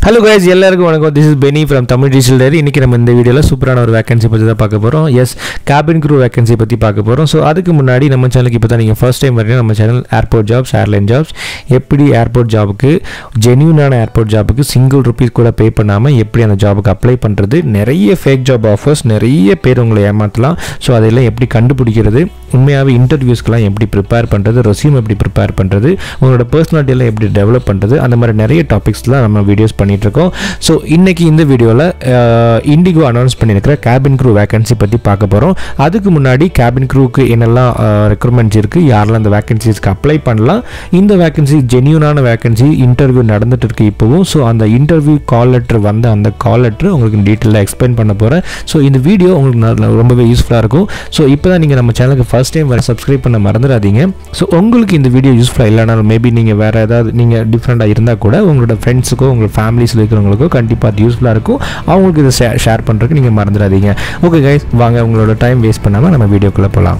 hello guys எல்லாருக்கும் வணக்கம் this is Benny from Tamil digital diary இன்றைக்கி நம்ம இந்த வீடியோவில் சூப்பரான ஒரு வேகன்சி பற்றி தான் பார்க்க போகிறோம் எஸ் கேபின் க்ரூ வேகன்சி பற்றி பார்க்க போகிறோம் ஸோ அதுக்கு முன்னாடி நம்ம சேனலுக்கு இப்போ தான் நீங்கள் ஃபர்ஸ்ட் டைம் வரீங்க நம்ம channel airport jobs airline jobs எப்படி ஏர்போர்ட் ஜாபுக்கு ஜென்யூனான ஏர்போர்ட் ஜாபுக்கு சிங்கிள் ருபீஸ் கூட பே பண்ணாமல் எப்படி அந்த ஜாபுக்கு அப்ளை பண்ணுறது நிறைய ஃபேக் ஜாப் ஆஃபர்ஸ் நிறைய பேர் உங்களை ஏமாற்றலாம் ஸோ அதெல்லாம் எப்படி கண்டுபிடிக்கிறது உண்மையாகவே இன்டர்வியூஸ்க்கெலாம் எப்படி ப்ரிப்பேர் பண்ணுறது ரெசியூம் எப்படி ப்ரிப்பேர் பண்ணுறது உங்களோட பர்சனாலிட்டியெல்லாம் எப்படி டெவலப் பண்ணுறது அந்த மாதிரி நிறைய டாபிக்ஸ்லாம் நம்ம வீடியோஸ் பண்ணிகிட்ருக்கோம் ஸோ இன்றைக்கி இந்த வீடியோவில் இண்டிகோ அனௌன்ஸ் பண்ணியிருக்கிற கேபின் க்ரூ வேகன்சி பற்றி பார்க்க போகிறோம் அதுக்கு முன்னாடி கேபின் க்ரூக்கு என்னெல்லாம் ரெக்ரூட்மெண்ட்ஸ் இருக்குது யாரெல்லாம் அந்த வேகன்சிஸ்க்கு அப்ளை பண்ணலாம் இந்த வேகன்சி ஜென்யூனான வேகன்சி இன்டர்வியூ நடந்துட்டு இருக்கு இப்போவும் ஸோ அந்த இன்டர்வியூ கால் லெட்டர் வந்த அந்த கால் லெட்டர் உங்களுக்கு டீட்டெயிலாக எக்ஸ்பிளைன் பண்ண போகிறேன் ஸோ இந்த வீடியோ உங்களுக்கு நல்ல- ரொம்பவே யூஸ்ஃபுல்லாக இருக்கும் ஸோ இப்போ தான் நீங்கள் நம்ம சேனலுக்கு ஃபர்ஸ்ட் டைம் வர சப்ஸ்கிரைப் பண்ண மறந்துடாதீங்க ஸோ உங்களுக்கு இந்த வீடியோ யூஸ்ஃபுல்லாக இல்லைனாலும் மேபி நீங்கள் வேறு ஏதாவது நீங்கள் டிஃப்ரெண்ட்டாக இருந்தால் கூட உங்களோட ஃப்ரெண்ட்ஸுக்கோ உங்களோட ஃபேமிலிஸில் இருக்கிறவங்களுக்கோ கண்டிப்பாக அது யூஸ்ஃபுல்லாக இருக்கும் அவங்களுக்கு இதை ஷேர் பண்ணுறதுக்கு நீங்கள் மறந்துடாதீங்க ஓகே கைஸ் வாங்க உங்களோட டைம் வேஸ்ட் பண்ணாமல் நம்ம வீடியோக்குள்ளே போகலாம்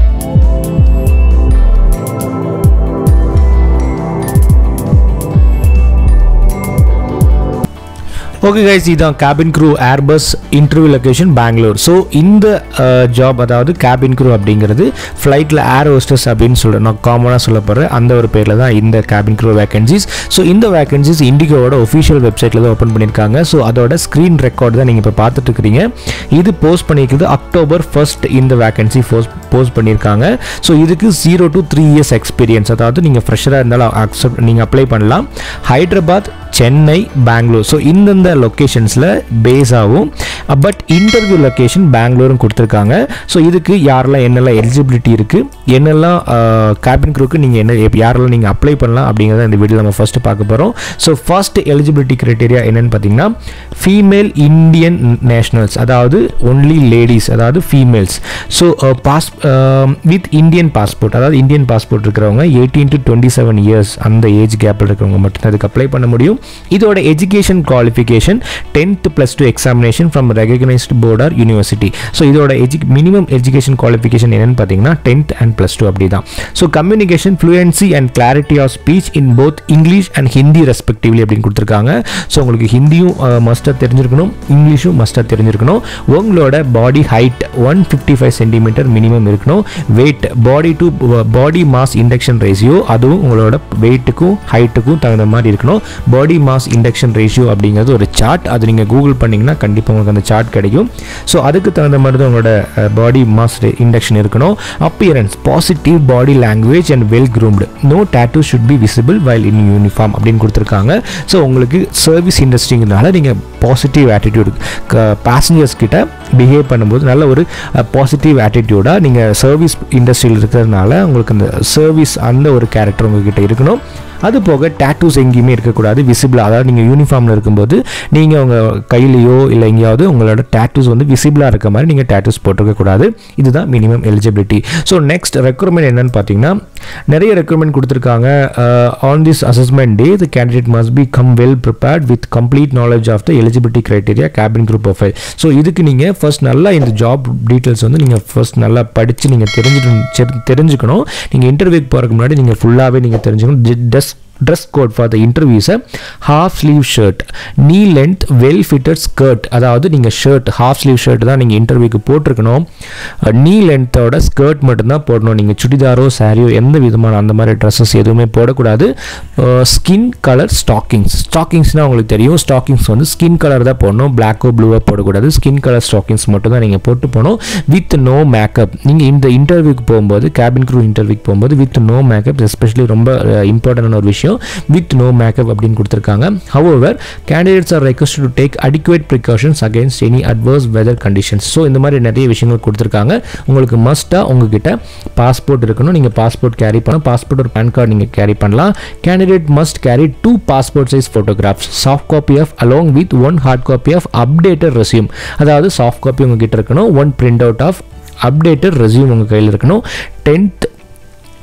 ஓகே கைஸ் இதுதான் cabin crew Airbus interview location Bangalore so இந்த ஜாப் அதாவது கேபின் க்ரூ அப்படிங்கிறது ஃப்ளைட்டில் ஏர் ஹோஸ்டஸ் அப்படின்னு சொல்ல நான் காமனாக சொல்ல போகிறேன் அந்த ஒரு பேரில் தான் இந்த கேபின் க்ரூ வேகன்சிஸ் ஸோ இந்த வேகன்சிஸ் இண்டிகோவோட ஒஃபிஷியல் வெப்சைட்டில் தான் ஓப்பன் பண்ணியிருக்காங்க ஸோ அதோட ஸ்க்ரீன் ரெக்கார்டு தான் நீங்கள் இப்போ பார்த்துட்டு இருக்கிறீங்க இது போஸ்ட் பண்ணியிருக்கிறது அக்டோபர் ஃபர்ஸ்ட் இந்த வேகன்சி போஸ்ட் போஸ்ட் பண்ணியிருக்காங்க ஸோ இதுக்கு zero to three years experience அதாவது நீங்கள் ஃப்ரெஷராக இருந்தாலும் அக்செப்ட் நீங்கள் அப்ளை பண்ணலாம் ஹைதராபாத் சென்னை பெங்களூர் ஸோ இந்தந்த லொக்கேஷன்ஸில் பேஸ் ஆகும் பட் இன்டர்வியூ லொக்கேஷன் பெங்களூரும் கொடுத்துருக்காங்க ஸோ இதுக்கு யாரெல்லாம் என்னெல்லாம் எலிஜிபிலிட்டி இருக்குது என்னெல்லாம் கேபின் க்ரூக்கு நீங்கள் என்ன எப்ப- யாரெல்லாம் நீங்கள் அப்ளை பண்ணலாம் அப்படிங்கிறத இந்த வீடியோ நம்ம ஃபஸ்ட்டு பார்க்க போகிறோம் ஸோ ஃபர்ஸ்ட் எலிஜிபிலிட்டி க்ரைட்டீரியா என்னன்னு பார்த்தீங்கன்னா ஃபீமேல் இந்தியன் நேஷனல்ஸ் அதாவது ஒன்லி லேடிஸ் அதாவது females so pass with Indian passport அதாவது இந்தியன் பாஸ்போர்ட் இருக்கிறவங்க eighteen to twenty seven years அந்த ஏஜ் கேப்பில் இருக்கிறவங்க மட்டும் அதுக்கு அப்ளை பண்ண முடியும் இதோட education qualification tenth plus two examination from recognised board or university so இதோட எஜு மினிமம் எஜுகேஷன் குவாலிஃபிகேஷன் என்னன்னு பார்த்தீங்கன்னா டென்த் அண்ட் ப்ளஸ் டூ அப்படி தான் so communication fluency and clarity of speech in both English and Hindi respectively அப்படின்னு கொடுத்துருக்காங்க so உங்களுக்கு ஹிந்தியும் மஸ்டாக தெரிஞ்சிருக்கணும் இங்கிலீஷும் மஸ்டாக தெரிஞ்சிருக்கணும் உங்களோட body height one fifty five centimetre minimum இருக்கணும் weight body to body mass induction ratio அதுவும் உங்களோட வெயிட்டுக்கும் ஹைட்டுக்கும் தகுந்த மாதிரி இருக்கணும் பாடி மாஸ் இண்டக்ஷன் ரேஷியோ அப்படிங்கிறது ஒரு சார்ட் அது நீங்கள் கூகுள் பண்ணிங்கன்னா கண்டிப்பாக உங்களுக்கு அந்த சார்ட் கிடைக்கும் ஸோ அதுக்கு தகுந்த மாதிரி தான் உங்களோட பாடி மாஸ் இண்டக்ஷன் இருக்கணும் appearance positive body language and well groomed no tattoo should be visible while in uniform அப்படின்னு கொடுத்துருக்காங்க ஸோ உங்களுக்கு சர்வீஸ் இண்டஸ்ட்ரிங்கிறனால நீங்கள் பாசிட்டிவ் ஆட்டிடியூட் பேசஞ்சர்ஸ் கிட்ட பிஹேவ் பண்ணும்போது நல்ல ஒரு பாசிட்டிவ் ஆட்டிடியூடாக நீங்கள் சர்வீஸ் இண்டஸ்ட்ரியில் இருக்கிறதுனால உங்களுக்கு அந்த சர்வீஸ் அந்த ஒரு கேரக்டர் உங்ககிட்ட இருக்கணும் அது போக டேட்டூஸ் எங்கேயுமே இருக்கக்கூடாது விசிபிளாக அதாவது நீங்கள் யூனிஃபார்மில் இருக்கும்போது நீங்கள் உங்கள் கையிலையோ இல்லை எங்கேயாவது உங்களோட டேட்டூஸ் வந்து விசிபிளாக இருக்க மாதிரி நீங்கள் டேட்டூஸ் போட்டிருக்கக்கூடாது இதுதான் minimum eligibility so next recruitment என்னன்னு பார்த்தீங்கன்னா நிறைய ரெக்ரூட்மெண்ட் கொடுத்துருக்காங்க on this assessment day the candidate must be come well prepared with complete knowledge of the eligibility criteria cabin group profile so இதுக்கு நீங்கள் ஃபர்ஸ்ட் நல்லா இந்த ஜாப் டீட்டெயில்ஸ் வந்து நீங்கள் ஃபர்ஸ்ட் நல்லா படித்து நீங்கள் தெரிஞ்சுட்டு தெரிஞ்சுக்கணும் நீங்கள் இன்டர்வியூக்கு போகிறதுக்கு முன்னாடி நீங்கள் ஃபுல்லாகவே நீங்கள் தெரிஞ்சுக்கணும் dress dress code for the இன்டர்வியூஸை half sleeve shirt knee length well fitted skirt அதாவது நீங்கள் ஷர்ட் ஹாஃப் ஸ்லீவ் ஷர்ட் தான் நீங்கள் இன்டர்வியூக்கு போட்டிருக்கணும் நீ லென்த்தோட ஸ்கர்ட் மட்டும்தான் போடணும் நீங்கள் சுடிதாரோ சாரியோ எந்த விதமான அந்த மாதிரி ட்ரெஸ்ஸஸ் எதுவுமே போடக்கூடாது ஸ்கின் கலர் ஸ்டாக்கிங்ஸ் ஸ்டாக்கிங்ஸ்னால் உங்களுக்கு தெரியும் ஸ்டாக்கிங்ஸ் வந்து ஸ்கின் கலர் தான் போடணும் பிளாக்கோ ப்ளூவோ போடக்கூடாது ஸ்கின் கலர் ஸ்டாக்கிங்ஸ் மட்டும் தான் நீங்கள் போட்டு போகணும் வித் நோ மேக்கப் நீங்கள் இந்த இன்டர்வியூக்கு போகும்போது கேபின் க்ரூ இன்டர்வியூக்கு போகும்போது வித் நோ மேக்கப் எஸ்பெஷலி ரொம்ப இம்பார்ட்டண்டான ஒரு விஷயம் வித் நோ மேக்கப் அப்படின்னு கொடுத்துருக்காங்க however candidates are request to take adequate precautions against any adverse weather conditions so இந்த மாதிரி நிறைய விஷயங்கள் கொடுத்துருக்காங்க உங்களுக்கு மஸ்ட்டாக உங்ககிட்ட பாஸ்போர்ட் இருக்கணும் நீங்கள் பாஸ்போர்ட் கேரி பண்ணலாம் பாஸ்போர்ட் ஒரு பேன் கார்டு நீங்கள் கேரி பண்ணலாம் candidate must carry two passport size photographs soft copy of along with one hard copy of updated resume அதாவது சாஃப்ட் காப்பி உங்ககிட்ட இருக்கணும் one print out of updated resume உங்கள் கையில் இருக்கணும் tenth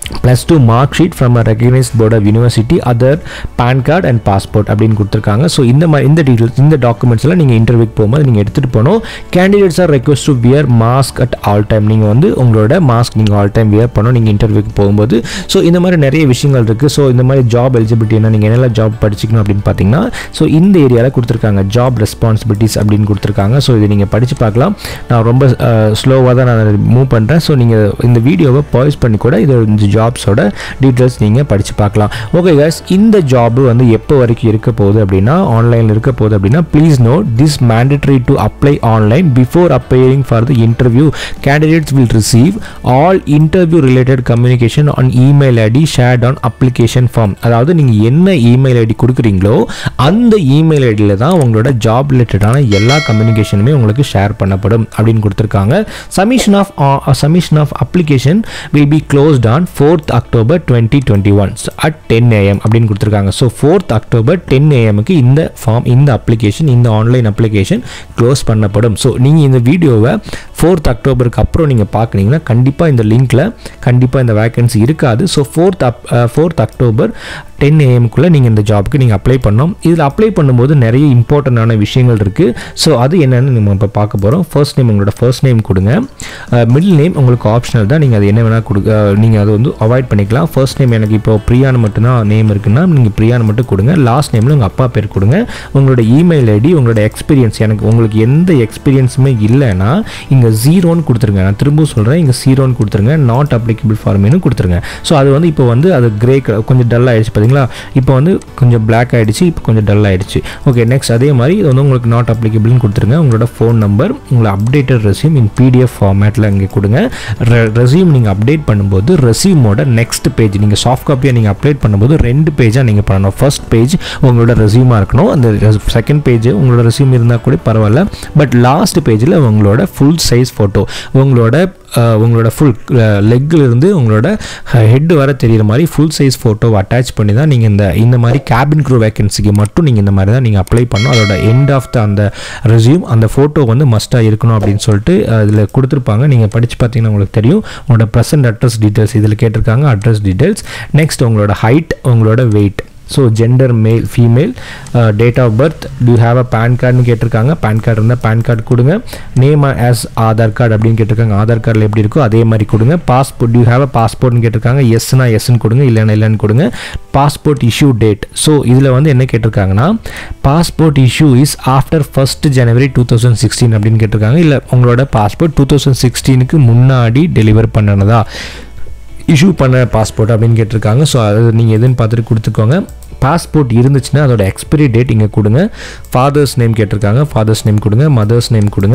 plus two mark sheet from a recognised board of university other PAN card and passport அப்படின்னு கொடுத்துருக்காங்க so இந்த மாதிரி இந்த டீட்டெயில்ஸ் இந்த டாக்குமெண்ட்ஸ் எல்லாம் நீங்கள் இன்டர்வியூக்கு போகும்போது நீங்கள் எடுத்துகிட்டு போகணும் candidates are request to wear mask at all time நீங்கள் வந்து உங்களோட மாஸ்க் நீங்கள் ஆல் டைம் வியர் பண்ணணும் நீங்கள் இன்டர்வியூக்கு போகும்போது ஸோ இந்த மாதிரி நிறைய விஷயங்கள் இருக்குது ஸோ இந்த மாதிரி ஜாப் எலிஜிபிலிட்டி என்ன நீங்கள் என்னெல்லாம் ஜாப் படிச்சிக்கணும் அப்படின்னு பார்த்தீங்கன்னா ஸோ இந்த ஏரியாவில் கொடுத்துருக்காங்க ஜாப் ரெஸ்பான்சிபிலிட்டிஸ் அப்படின்னு கொடுத்துருக்காங்க ஸோ இது நீங்கள் படித்து பார்க்கலாம் நான் ரொம்ப ஸ்லோவாக தான் நான் மூவ் பண்ணுறேன் ஸோ நீங்கள் இந்த வீடியோவை பாய்ஸ் பண்ணி கூட இது இந்த ஜாப்ஸோட டீட்டெயில்ஸ் நீங்கள் படித்து பார்க்கலாம் ஓகே guys இந்த ஜாப் வந்து எப்போ வரைக்கும் இருக்க போகுது அப்படின்னா ஆன்லைனில் இருக்க போகுது அப்படின்னா please note this mandatory to apply online before appearing for the interview candidates will receive all interview related communication on email ID shared on application form அதாவது நீங்கள் என்ன இமெயில் ஐடி கொடுக்குறீங்களோ அந்த இமெயில் ஐடியில் தான் உங்களோட ஜாப் ரிலேட்டடான எல்லா கம்யூனிகேஷனுமே உங்களுக்கு ஷேர் பண்ணப்படும் அப்படின்னு கொடுத்துருக்காங்க submission of submission of application will be closed on fourth October twenty twenty one at ten AM அப்படின்னு கொடுத்துருக்காங்க ஸோ ஃபோர்த் அக்டோபர் டென் ஏஎம்க்கு இந்த ஃபார்ம் இந்த அப்ளிகேஷன் இந்த ஆன்லைன் அப்ளிகேஷன் க்ளோஸ் பண்ணப்படும் ஸோ நீங்கள் இந்த வீடியோவை ஃபோர்த் அக்டோபருக்கு அப்புறம் நீங்கள் பார்க்குறீங்கன்னா கண்டிப்பாக இந்த லிங்க்கில் கண்டிப்பாக இந்த வேகன்சி இருக்காது so fourth up fourth October ten ஏஎம்குள்ளே நீங்கள் இந்த ஜாப்க்கு நீங்கள் அப்ளை பண்ணணும் இதில் அப்ளை பண்ணும்போது நிறைய இம்பார்ட்டண்டான விஷயங்கள் இருக்குது ஸோ அது என்னென்னு நம்ம இப்போ பார்க்க போகிறோம் ஃபர்ஸ்ட் நேம் உங்களோட ஃபர்ஸ்ட் நேம் கொடுங்க மிடில் நேம் உங்களுக்கு ஆப்ஷனல் தான் நீங்கள் அது என்ன வேணால் கொடுக்க நீங்கள் அதை வந்து அவாய்ட் பண்ணிக்கலாம் ஃபர்ஸ்ட் நேம் எனக்கு இப்போ பிரியான்னு மட்டும்தான் நேம் இருக்குன்னா நீங்கள் பிரியான்னு மட்டும் கொடுங்க லாஸ்ட் நேமில் உங்கள் அப்பா பேர் கொடுங்க உங்களோட இமெயில் ஐடி உங்களோட எக்ஸ்பீரியன்ஸ் எனக்கு உங்களுக்கு எந்த எக்ஸ்பீரியன்ஸுமே இல்லைன்னா இங்கே ஜீரோன்னு கொடுத்துருங்க நான் திரும்பவும் சொல்கிறேன் இங்கே ஜீரோன்னு கொடுத்துருங்க நாட் அப்ளிகபிள் ஃபார்மேனு கொடுத்துருங்க ஸோ அது வந்து இப்போ வந்து அது கிரே கொஞ்சம் டல் ஆகிடுச்சு பார்த்தீங்களா இப்போ வந்து கொஞ்சம் பிளாக் ஆகிடுச்சு இப்போ கொஞ்சம் டல் ஆகிடுச்சு ஓகே நெக்ஸ்ட் அதே மாதிரி இது வந்து உங்களுக்கு நாட் அப்ளிகபிள்னு கொடுத்துருங்க உங்களோட ஃபோன் நம்பர் உங்களை அப்டேட்டட் ரெசியூம் இன் பிடிஎஃப் ஃபார்மேட்டில் இங்கே கொடுங்க ரெசியூம் நீங்கள் அப்டேட் பண்ணும்போது ரெசியூமோட நெக்ஸ்ட் பேஜ் நீங்கள் சாஃப்ட் காப்பியாக நீங்கள் அப்டேட் பண்ணும்போது ரெண்டு பேஜாக நீங்கள் பண்ணணும் ஃபர்ஸ்ட் பேஜ் உங்களோட ரெசியூமாக இருக்கணும் அந்த செகண்ட் பேஜ் உங்களோட ரெசியூம் இருந்தால் கூட பரவாயில்ல பட் லாஸ்ட் பேஜில் உங்களோட ஃபுல் சைஸ் ஃபோட்டோ உங்களோட உங்களோட ஃபுல் லெக்கில் இருந்து உங்களோட ஹெட் வர தெரிகிற மாதிரி ஃபுல் சைஸ் ஃபோட்டோவை அட்டாச் பண்ணி தான் நீங்கள் இந்த இந்த மாதிரி கேபின் க்ரூ வேகன்சிக்கு மட்டும் நீங்கள் இந்த மாதிரி தான் நீங்கள் அப்ளை பண்ணணும் அதோட எண்ட் ஆஃப் த அந்த ரெசியூம் அந்த ஃபோட்டோ வந்து மஸ்ட்டாக இருக்கணும் அப்படின்னு சொல்லிட்டு அதில் கொடுத்துருப்பாங்க நீங்கள் படித்து பார்த்தீங்கன்னா உங்களுக்கு தெரியும் உங்களோட ப்ரெசன்ட் அட்ரஸ் டீட்டெயில்ஸ் இதில் கேட்டிருக்காங்க அட்ரஸ் டீட்டெயில்ஸ் நெக்ஸ்ட் உங்களோட ஹைட் உங்களோட weight so gender male female date of birth do you have a PAN கார்டுன்னு கேட்டிருக்காங்க பேன் கார்டு இருந்தால் பேன் கார்டு கொடுங்க நேம் ஆஸ் ஆதார் கார்டு அப்படின்னு கேட்டிருக்காங்க ஆதார் கார்டில் எப்படி இருக்கோ அதே மாதிரி கொடுங்க பாஸ்போர்ட் டியூ ஹேவ் அ பாஸ்போர்ட்னு கேட்டிருக்காங்க எஸ்னா எஸ்ன்னு கொடுங்க இல்லைன்னா இல்லைன்னு கொடுங்க பாஸ்போர்ட் இஷ்யூ டேட் ஸோ இதில் வந்து என்ன கேட்டிருக்காங்கன்னா passport issue is after first January two thousand sixteen அப்படின்னு கேட்டிருக்காங்க இல்லை உங்களோட பாஸ்போர்ட் டூ தௌசண்ட் சிக்ஸ்டீனுக்கு முன்னாடி டெலிவர் பண்ணனதா இஷ்யூ பண்ண பாஸ்போர்ட் அப்படின்னு கேட்டிருக்காங்க ஸோ அது நீங்கள் எதுன்னு பார்த்துட்டு கொடுத்துக்கோங்க பாஸ்போர்ட் இருந்துச்சுன்னா அதோட எக்ஸ்பிரி டேட் இங்கே கொடுங்க ஃபாதர்ஸ் நேம் கேட்டிருக்காங்க ஃபாதர்ஸ் நேம் கொடுங்க மதர்ஸ் நேம் கொடுங்க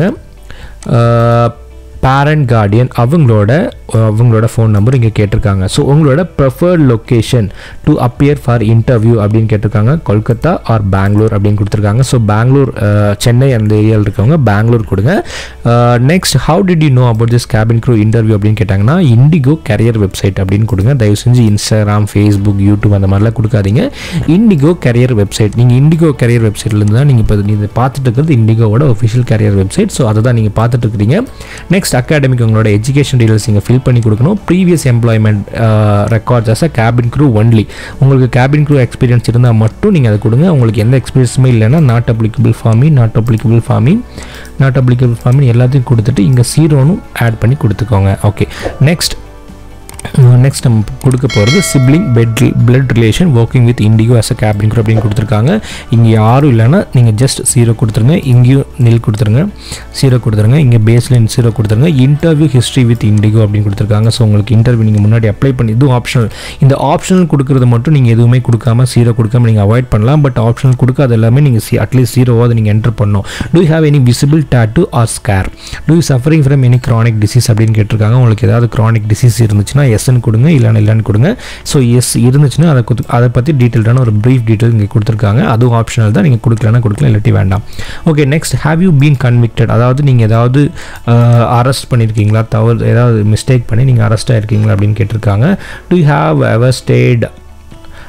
பேரண்ட் கார்டியன் அவங்களோட அவங்களோட ஃபோன் நம்பர் இங்கே கேட்டிருக்காங்க ஸோ உங்களோட preferred location to appear for interview அப்படின்னு கேட்டிருக்காங்க கொல்கத்தா ஆர் பெங்களூர் அப்படின்னு கொடுத்துருக்காங்க ஸோ பெங்களூர் சென்னை அந்த ஏரியாவில் இருக்கவங்க பெங்களூர் கொடுங்க next how did you know about this cabin crew interview அப்படின்னு கேட்டாங்கன்னா இண்டிகோ கரியர் வெப்சைட் அப்படின்னு கொடுங்க தயவு செஞ்சு இன்ஸ்டாகிராம் ஃபேஸ்புக் யூடியூப் அந்த மாதிரிலாம் கொடுக்காதீங்க இண்டிகோ கரியர் வெப்சைட் நீங்கள் இண்டிகோ கரியர் வெப்சைட்லேருந்து தான் நீங்கள் இப்போ நீங்கள் பார்த்துட்டு இருக்கிறது இண்டிகோவோட ஒஃபிஷியல் கரியர் வெப்சைட் ஸோ அதை தான் நீங்கள் பார்த்துட்டு இருக்கிறீங்க நெக்ஸ்ட் அகாடமிக் உங்களோட எஜுகேஷன் டீடைல்ஸ் நீங்கள் ஃபில் பண்ணி கொடுக்கணும் previous employment records as a cabin crew only உங்களுக்கு கேபின் க்ரூ எக்ஸ்பீரியன்ஸ் இருந்தால் மட்டும் நீங்கள் அதை கொடுங்க உங்களுக்கு எந்த எக்ஸ்பீரியன்ஸுமே இல்லைன்னா not applicable for me not applicable for me not applicable ஃபார்மின் எல்லாத்தையும் கொடுத்துட்டு இங்கே சீரோனும் ஆட் பண்ணி கொடுத்துக்கோங்க ஓகே நெக்ஸ்ட் நெக்ஸ்ட் நம்ம கொடுக்க போகிறது சிப்ளிங் பெட் blood relation working with IndiGo as a cabin crew அப்படின்னு கொடுத்துருக்காங்க இங்கே யாரும் இல்லைன்னா நீங்கள் ஜஸ்ட் ஜீரோ கொடுத்துருங்க இங்கேயும் நில் கொடுத்துருங்க ஜீரோ கொடுத்துருங்க இங்கே பேஸ்லைன் ஜீரோ கொடுத்துருங்க இன்டர்வியூ ஹிஸ்ட்ரி வித் இண்டிகோ அப்படின்னு கொடுத்துருக்காங்க ஸோ உங்களுக்கு இன்டர்வியூ நீங்கள் முன்னாடி அப்ளை பண்ணி இதுவும் ஆப்ஷனல் இந்த ஆப்ஷனல் கொடுக்குறது மட்டும் நீங்கள் எதுவுமே கொடுக்காம ஜீரோ கொடுக்காம நீங்கள் அவாய்ட் பண்ணலாம் பட் ஆப்ஷனல் கொடுக்காத எல்லாமே நீங்கள் சி அட்லீஸ்ட் ஜீரோவாக நீங்கள் என்டர் பண்ணணும் do you have any visible tattoo or scar do you suffering from any chronic disease அப்படின்னு கேட்டிருக்காங்க உங்களுக்கு ஏதாவது க்ரானிக் டிசீஸ் இருந்துச்சுன்னா எஸ்ன்னு கொடுங்க இல்லைன்னா இல்லைன்னு கொடுங்க ஸோ எஸ் இருந்துச்சுன்னா அதை கொடுத்து அதை பற்றி டீட்டெயில்டான ஒரு ப்ரீஃப் டீட்டெயில் இங்கே கொடுத்துருக்காங்க அதுவும் ஆப்ஷனல் தான் நீங்கள் கொடுக்கலன்னா கொடுக்கலாம் இல்லாட்டி வேண்டாம் okay next have you been convicted அதாவது நீங்கள் ஏதாவது அரெஸ்ட் பண்ணியிருக்கீங்களா தவறு ஏதாவது மிஸ்டேக் பண்ணி நீங்கள் அரெஸ்ட் ஆகிருக்கீங்களா அப்படின்னு கேட்டிருக்காங்க do you have ever stayed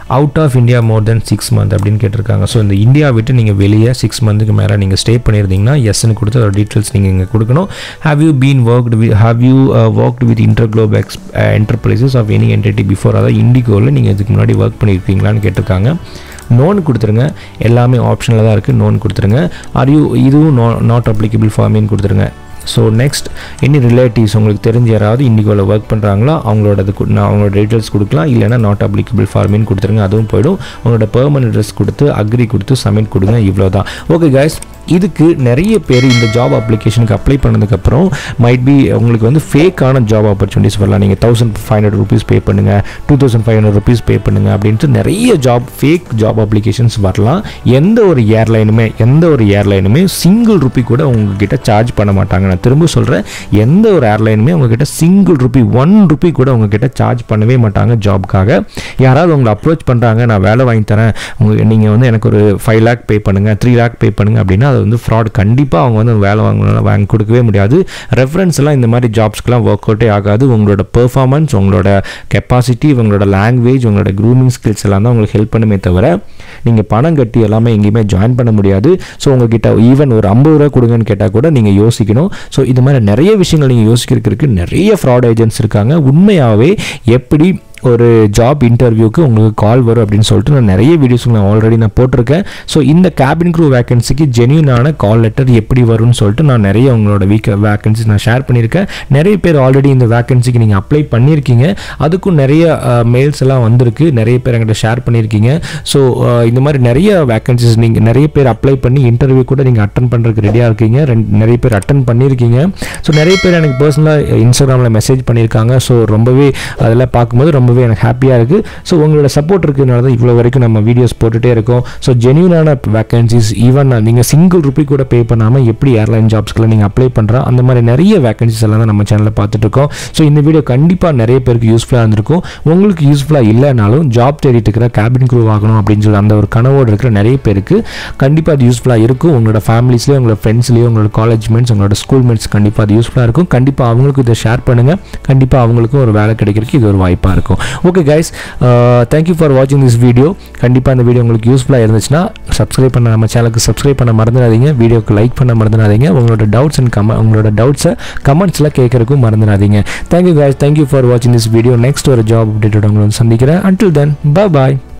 out of India more than six month அப்படின்னு கேட்டிருக்காங்க ஸோ இந்த இந்தியா விட்டு நீங்கள் வெளியே சிக்ஸ் மந்த்துக்கு மேலே நீங்கள் ஸ்டே பண்ணியிருந்தீங்கன்னா எஸ்ன்னு கொடுத்து அதோட டீட்டெயில்ஸ் நீங்கள் இங்கே கொடுக்கணும் have you been worked with have you worked with InterGlobe ex enterprises of any entity before அதாவது இண்டிகோவில் நீங்கள் இதுக்கு முன்னாடி ஒர்க் பண்ணியிருக்கீங்களான்னு கேட்டிருக்காங்க நோன் கொடுத்துருங்க எல்லாமே ஆப்ஷனில் தான் இருக்குது நோன் கொடுத்துருங்க ஆர் யூ இதுவும் no not applicable for me கொடுத்துருங்க ஸோ நெக்ஸ்ட் எனி ரிலேட்டிவ்ஸ் உங்களுக்கு தெரிஞ்ச யாராவது இண்டிகோவில் ஒர்க் பண்ணுறாங்களோ அவங்களோட இது கு- நான் அவங்களோட டீட்டெயில்ஸ் கொடுக்கலாம் இல்லைனா நாட் அப்ளிகபிள் ஃபார்மின்னு கொடுத்துருங்க அதுவும் போயிடும் உங்களோட பெர்மனன்ட் அட்ரஸ் கொடுத்து அக்ரி கொடுத்து சப்மிட் கொடுங்க இவ்வளோ தான் ஓகே guys இதுக்கு நிறைய பேர் இந்த ஜாப் அப்ளிகேஷனுக்கு அப்ளை பண்ணதுக்கப்புறம் மைட் பி உங்களுக்கு வந்து ஃபேக்கான ஜாப் ஆப்பர்ச்சுனிட்டிஸ் வரலாம் நீங்கள் thousand five hundred rupees pay பண்ணுங்கள் two thousand five hundred rupees pay பண்ணுங்கள் அப்படின்ட்டு நிறைய ஜாப் ஃபேக் ஜாப் அப்ளிகேஷன்ஸ் வரலாம் எந்த ஒரு ஏர்லைனுமே எந்த ஒரு ஏர்லைனுமே சிங்கிள் ருபி கூட உங்ககிட்ட சார்ஜ் பண்ண மாட்டாங்க நான் திரும்ப சொல்கிறேன் எந்த ஒரு ஏர்லைனுமே உங்ககிட்ட சிங்கிள் ருபி ஒன் ருபி கூட உங்ககிட்ட சார்ஜ் பண்ணவே மாட்டாங்க ஜாப்க்காக யாராவது உங்களை அப்ரோச் பண்ணுறாங்க நான் வேலை வாங்கி தரேன் உங்க நீங்கள் வந்து எனக்கு ஒரு ஃபைவ் லேக் பே பண்ணுங்கள் த்ரீ லேக் பே பண்ணுங்க அப்படின்னா அது வந்து ஃப்ராட் கண்டிப்பாக அவங்க வந்து வேலை வாங்க வாங்கி கொடுக்கவே முடியாது ரெஃபரன்ஸ் எல்லாம் இந்த மாதிரி ஜாப்ஸ்க்கெலாம் ஒர்க் அவுட்டே ஆகாது உங்களோட பெர்ஃபார்மன்ஸ் உங்களோட கெப்பாசிட்டி உங்களோட லாங்குவேஜ் உங்களோட க்ரூமிங் ஸ்கில்ஸ் எல்லாம் தான் உங்களுக்கு ஹெல்ப் பண்ணுமே தவிர நீங்கள் பணம் கட்டி எல்லாமே எங்கேயுமே ஜாயின் பண்ண முடியாது ஸோ உங்ககிட்ட ஈவன் ஒரு ஐம்பது ரூபா கொடுங்கன்னு கேட்டால் கூட நீங்கள் யோசிக்கணும் ஸோ இது மாதிரி நிறைய விஷயங்கள் நீங்கள் யோசிக்கிறதுக்கு நிறைய ஃப்ராட் ஏஜென்ட்ஸ் இருக்காங்க உண்மையாகவே எப்படி ஒரு ஜாப் இன்டர்வியூக்கு உங்களுக்கு கால் வரும் அப்படின்னு சொல்லிட்டு நான் நிறைய வீடியோஸ் நான் ஆல்ரெடி நான் போட்டிருக்கேன் ஸோ இந்த கேபின் க்ரூ வேகன்சிக்கு ஜென்யூனான கால் லெட்டர் எப்படி வரும்னு சொல்லிட்டு நான் நிறைய உங்களோட வீக் வேகன்சி நான் ஷேர் பண்ணியிருக்கேன் நிறைய பேர் ஆல்ரெடி இந்த வேகன்சிக்கு நீங்கள் அப்ளை பண்ணியிருக்கீங்க அதுக்கும் நிறைய மெயில்ஸ் எல்லாம் வந்திருக்கு நிறைய பேர் என்கிட்ட ஷேர் பண்ணியிருக்கீங்க ஸோ இந்த மாதிரி நிறைய வேகன்சிஸ் நீங்கள் நிறைய பேர் அப்ளை பண்ணி இன்டர்வியூ கூட நீங்கள் அட்டன் பண்ணுறதுக்கு ரெடியாக இருக்கீங்க ரெண்டு நிறைய பேர் அட்டன் பண்ணியிருக்கீங்க ஸோ நிறைய பேர் எனக்கு பர்சனலாக இன்ஸ்டாகிராமில் மெசேஜ் பண்ணியிருக்காங்க ஸோ ரொம்பவே அதெல்லாம் பார்க்கும்போது ரொம்பவே எனக்கு ஹாப்பியாக இருக்குது ஸோ உங்களோட சப்போர்ட் இருக்கிறதுனால தான் இவ்வளோ வரைக்கும் நம்ம வீடியோஸ் போட்டுகிட்டே இருக்கோம் ஸோ ஜென்யூனான வேகன்சிஸ் ஈவன் நீங்கள் சிங்கிள் ருபி கூட பே பண்ணாமல் எப்படி ஏர்லைன் ஜாப்ஸ்க்குலாம் நீங்கள் அப்ளை பண்ணுறோம் அந்த மாதிரி நிறைய வேகன்சிஸ் எல்லாம் தான் நம்ம சேனலில் பார்த்துட்டு இருக்கோம் ஸோ இந்த வீடியோ கண்டிப்பாக நிறைய பேருக்கு யூஸ்ஃபுல்லாக இருந்திருக்கும் உங்களுக்கு யூஸ்ஃபுல்லாக இல்லைனாலும் ஜாப் தேடிட்டு இருக்கிற கேபின் க்ரூ ஆகணும் அப்படின்னு சொல்லி அந்த ஒரு கனவோடு இருக்கிற நிறைய பேருக்கு கண்டிப்பாக அது யூஸ்ஃபுல்லாக இருக்கும் உங்களோட ஃபேமிலிஸ்லேயே உங்களோட ஃப்ரெண்ட்ஸ்லேயே உங்களோட காலேஜ் மேட்ஸ் உங்களோட ஸ்கூல் மேட்ஸ் கண்டிப்பாக அது யூஸ்ஃபுல்லாக இருக்கும் கண்டிப்பாக அவங்களுக்கும் இதை ஷேர் பண்ணுங்கள் கண்டிப்பாக அவங்களுக்கும் ஒரு வேலை கிடைக்கிறதுக்கு இது ஒரு வாய்ப்பாக இருக்கும் ஓகே கைஸ் தேங்க்யூ ஃபார் வாட்சிங் திஸ் வீடியோ கண்டிப்பாக இந்த வீடியோ உங்களுக்கு யூஸ்ஃபுல்லாக இருந்துச்சுன்னா சப்ஸ்கிரைப் பண்ண நம்ம சேனலுக்கு சப்ஸ்கிரைப் பண்ண மறந்துடாதீங்க வீடியோக்கு லைக் பண்ண மறந்துடாதீங்க உங்களோட டவுட்ஸ் அண்ட் கம உங்களோட டவுட்ஸை கமெண்ட்ஸில் கேட்கறதுக்கும் மறந்துடாதீங்க தேங்க்யூ கைஸ் தேங்க்யூ ஃபார் வாட்சிங் திஸ் வீடியோ நெக்ஸ்ட் ஒரு ஜாப் அப்டேட்டோட உங்களை வந்து சந்திக்கிறேன் until then bye பாய்